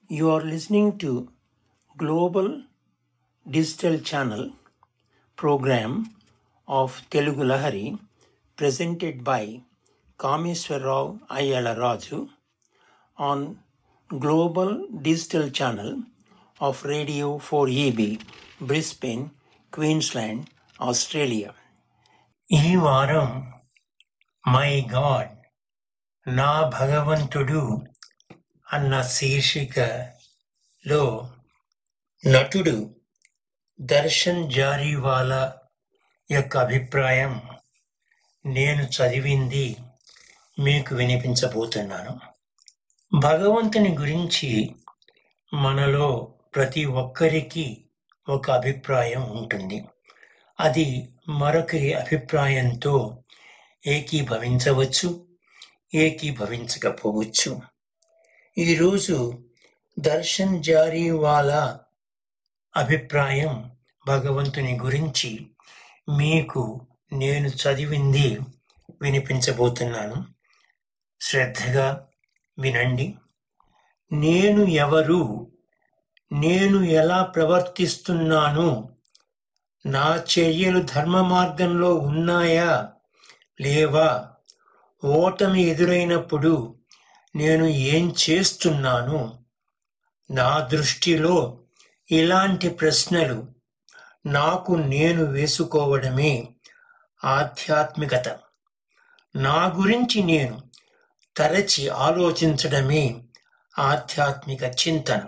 You are listening to Global Digital Channel program of Telugu Lahari presented by Kameswarrao Ayala Raju on Global Digital Channel of Radio 4EB, Brisbane, Queensland, Australia. ఈ వారం my God నా భగవంతుడు అన్న శీర్షికలో నటుడు దర్శన్ జారీవాలా యొక్క అభిప్రాయం నేను చదివింది మీకు వినిపించబోతున్నాను భగవంతుని గురించి మనలో ప్రతి ఒక్కరికి ఒక అభిప్రాయం ఉంటుంది అది మరొకరి అభిప్రాయంతో ఏకీభవించవచ్చు ఏకీభవించకపోవచ్చు ఈరోజు దర్శన్ జారీవాలా అభిప్రాయం భగవంతుని గురించి మీకు నేను చదివింది వినిపించబోతున్నాను శ్రద్ధగా వినండి నేను ఎవరు నేను ఎలా ప్రవర్తిస్తున్నాను నా చర్యలు ధర్మ మార్గంలో ఉన్నాయా లేవా ఓటమి ఎదురైనప్పుడు నేను ఏం చేస్తున్నాను నా దృష్టిలో ఇలాంటి ప్రశ్నలు నాకు నేను వేసుకోవడమే ఆధ్యాత్మికత నా గురించి నేను తరచి ఆలోచించడమే ఆధ్యాత్మిక చింతన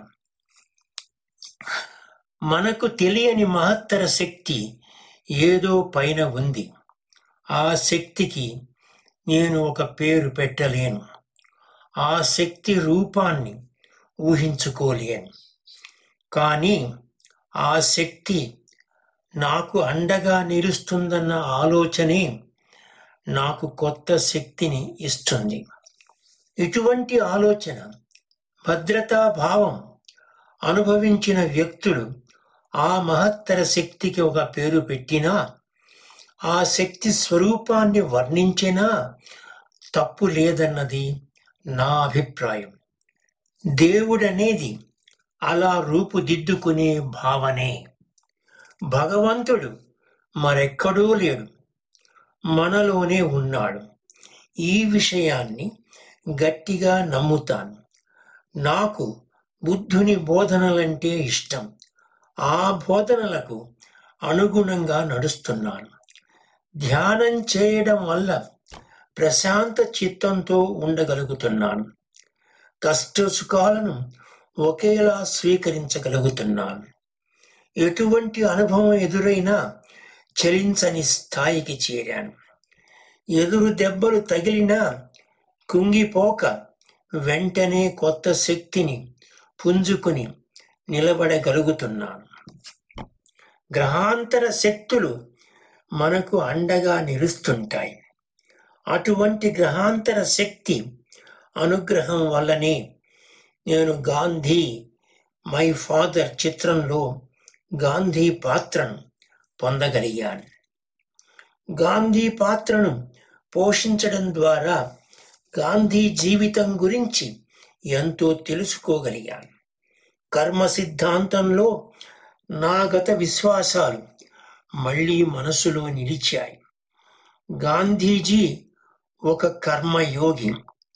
మనకు తెలియని మహత్తర శక్తి ఏదో పైన ఉంది ఆ శక్తికి నేను ఒక పేరు పెట్టలేను ఆ శక్తి రూపాన్ని ఊహించుకోలేను కానీ ఆ శక్తి నాకు అండగా నిలుస్తుందన్న ఆలోచనే నాకు కొత్త శక్తిని ఇస్తుంది ఇటువంటి ఆలోచన భద్రతా భావం అనుభవించిన వ్యక్తులు ఆ మహత్తర శక్తికి ఒక పేరు పెట్టినా ఆ శక్తి స్వరూపాన్ని వర్ణించినా తప్పు లేదన్నది నా అభిప్రాయం దేవుడనేది అలా రూపుదిద్దుకునే భావనే భగవంతుడు మరెక్కడో లేడు మనలోనే ఉన్నాడు ఈ విషయాన్ని గట్టిగా నమ్ముతాను నాకు బుద్ధుని బోధనలంటే ఇష్టం ఆ బోధనలకు అనుగుణంగా నడుస్తున్నాను ధ్యానం చేయడం వల్ల ప్రశాంత చిత్తంతో ఉండగలుగుతున్నాను కష్ట సుఖాలను ఒకేలా స్వీకరించగలుగుతున్నాను ఎటువంటి అనుభవం ఎదురైనా చలించని స్థాయికి చేరాను ఎదురు దెబ్బలు తగిలినా కుంగిపోక వెంటనే కొత్త శక్తిని పుంజుకుని నిలబడగలుగుతున్నాను గ్రహాంతర శక్తులు మనకు అండగా నిలుస్తుంటాయి అటువంటి గ్రహాంతర శక్తి అనుగ్రహం వల్లనే నేను గాంధీ మై ఫాదర్ చిత్రంలో గాంధీ పాత్రను పొందగలిగాను గాంధీ పాత్రను పోషించడం ద్వారా గాంధీ జీవితం గురించి ఎంతో తెలుసుకోగలిగాను కర్మ సిద్ధాంతంలో నా గత విశ్వాసాలు మళ్ళీ మనసులో నిలిచాయి గాంధీజీ ఒక కర్మయోగి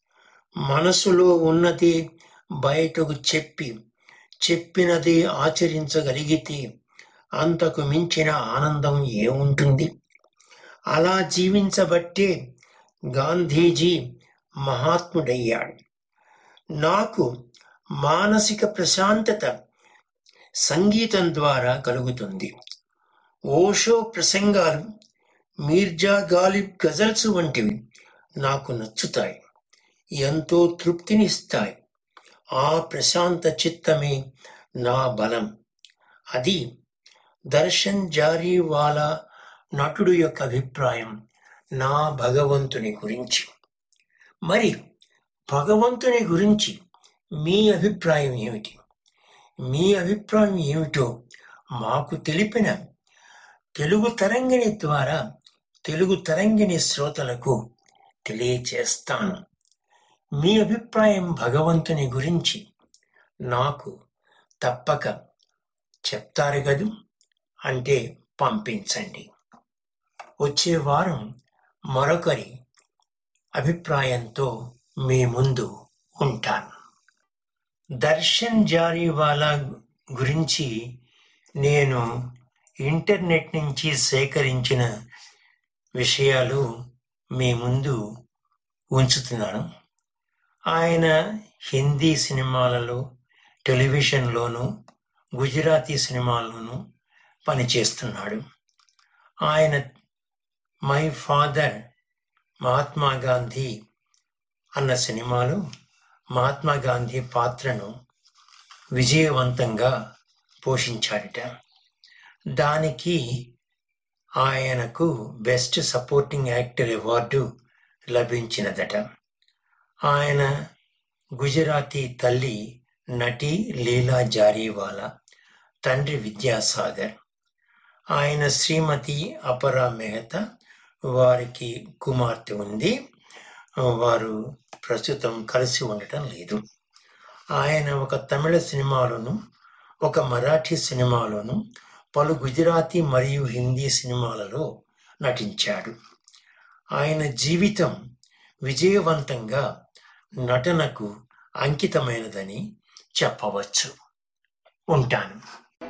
మనసులో ఉన్నది బయటకు చెప్పి చెప్పినది ఆచరించగలిగితే అంతకు మించిన ఆనందం ఏముంటుంది అలా జీవించబట్టే గాంధీజీ మహాత్ముడయ్యాడు నాకు మానసిక ప్రశాంతత సంగీతం ద్వారా కలుగుతుంది ఓషో ప్రసంగాలు మీర్జా గాలిబ్ గజల్స్ వంటివి నాకు నచ్చుతాయి ఎంతో తృప్తినిస్తాయి ఆ ప్రశాంత చిత్తమే నా బలం అది దర్శన్ జారీవాలా నటుడు యొక్క అభిప్రాయం నా భగవంతుని గురించి మరి భగవంతుని గురించి మీ అభిప్రాయం ఏమిటి మీ అభిప్రాయం ఏమిటో మాకు తెలిపిన తెలుగు తరంగిణి ద్వారా తెలుగు తరంగిణి శ్రోతలకు తెలియచేస్తాను మీ అభిప్రాయం భగవంతుని గురించి నాకు తప్పక చెప్తారు కదూ అంటే పంపించండి వచ్చే వారం మరొకరి అభిప్రాయంతో మీ ముందు ఉంటాను దర్శన్ జారీవాలా గురించి నేను ఇంటర్నెట్ నుంచి సేకరించిన విషయాలు మీ ముందు ఉంచుతున్నాను ఆయన హిందీ సినిమాలలో టెలివిజన్లోను గుజరాతీ సినిమాల్లోనూ పనిచేస్తున్నాడు ఆయన మై ఫాదర్ మహాత్మా గాంధీ అన్న సినిమాలో మహాత్మా గాంధీ పాత్రను విజయవంతంగా పోషించాడట దానికి ఆయనకు బెస్ట్ సపోర్టింగ్ యాక్టర్ అవార్డు లభించినదట ఆయన గుజరాతీ తల్లి నటి లీలా జారీవాలా తండ్రి విద్యాసాగర్ ఆయన శ్రీమతి అపరా మెహతా వారికి కుమార్తె ఉంది వారు ప్రస్తుతం కలిసి ఉండటం లేదు ఆయన ఒక తమిళ సినిమాలోను ఒక మరాఠీ సినిమాలోను పలు గుజరాతీ మరియు హిందీ సినిమాలలో నటించాడు ఆయన జీవితం విజయవంతంగా నటనకు అంకితమైనదని చెప్పవచ్చు ఉంటాను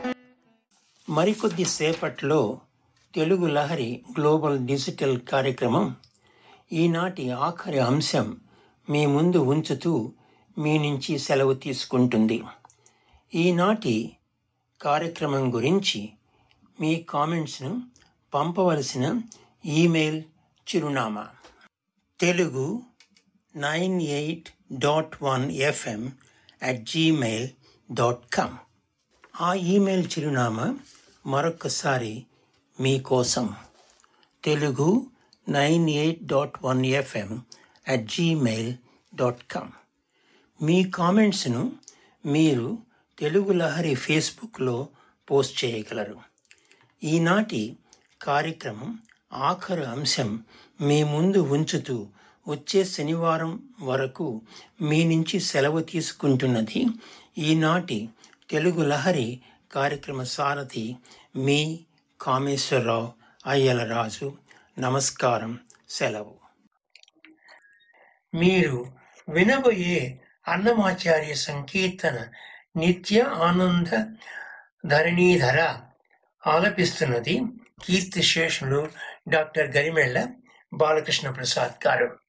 మరికొద్ది సేపట్లో తెలుగు లహరి గ్లోబల్ డిజిటల్ కార్యక్రమం ఈనాటి ఆఖరి అంశం మీ ముందు ఉంచుతూ మీ నుంచి సెలవు తీసుకుంటుంది ఈనాటి కార్యక్రమం గురించి మీ కామెంట్స్ను పంపవలసిన ఈమెయిల్ చిరునామా Telugu nine eight dot one FM at Gmail dot com ఆ ఈమెయిల్ చిరునామా మరొకసారి మీకోసం Telugu nine eight dot one FM at Gmail dot com మీ కామెంట్స్ను మీరు తెలుగు లహరి ఫేస్బుక్లో పోస్ట్ చేయగలరు ఈనాటి కార్యక్రమం ఆఖరు అంశం మీ ముందు ఉంచుతూ వచ్చే శనివారం వరకు మీ నుంచి సెలవు తీసుకుంటున్నది ఈనాటి తెలుగు లహరి కార్యక్రమ సారథి మీ కామేశ్వరరావు అయ్యలరాజు నమస్కారం సెలవు మీరు వినబోయే అన్నమాచార్య సంకీర్తన నిత్య ఆనంద ధరణీధర ఆలపిస్తున్నది కీర్తిశేషులు డాక్టర్ గరిమెళ్ళ బాలకృష్ణ ప్రసాద్ గారు